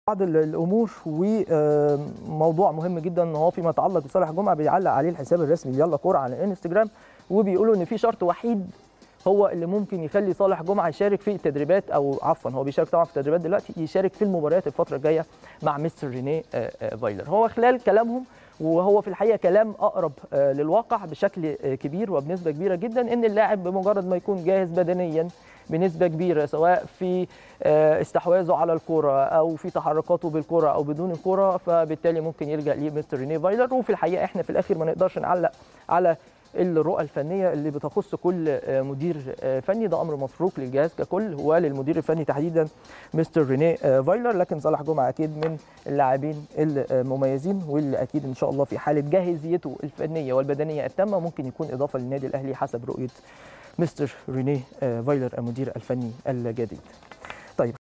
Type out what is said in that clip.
بعض الامور وموضوع مهم جدا ان هو فيما يتعلق بصالح جمعه بيعلق عليه الحساب الرسمي يلا كوره على الانستجرام وبيقولوا ان في شرط وحيد هو اللي ممكن يخلي صالح جمعه يشارك في التدريبات او عفوا هو بيشارك طبعا في التدريبات دلوقتي يشارك في المباريات الفتره الجايه مع مستر رينيه فايلر هو خلال كلامهم وهو في الحقيقه كلام اقرب للواقع بشكل كبير وبنسبه كبيره جدا ان اللاعب بمجرد ما يكون جاهز بدنيا بنسبه كبيره سواء في استحواذه على الكره او في تحركاته بالكره او بدون الكره فبالتالي ممكن يلجا ليه مستر رينيه فايلر وفي الحقيقه احنا في الاخر ما نقدرش نعلق على الرؤى الفنيه اللي بتخص كل مدير فني ده امر مفروض للجهاز ككل وللمدير الفني تحديدا مستر رينيه فايلر لكن صالح جمعه اكيد من اللاعبين المميزين واللي اكيد ان شاء الله في حاله جاهزيته الفنيه والبدنيه التامه ممكن يكون اضافه للنادي الاهلي حسب رؤيه مستر رينيه فايلر المدير الفني الجديد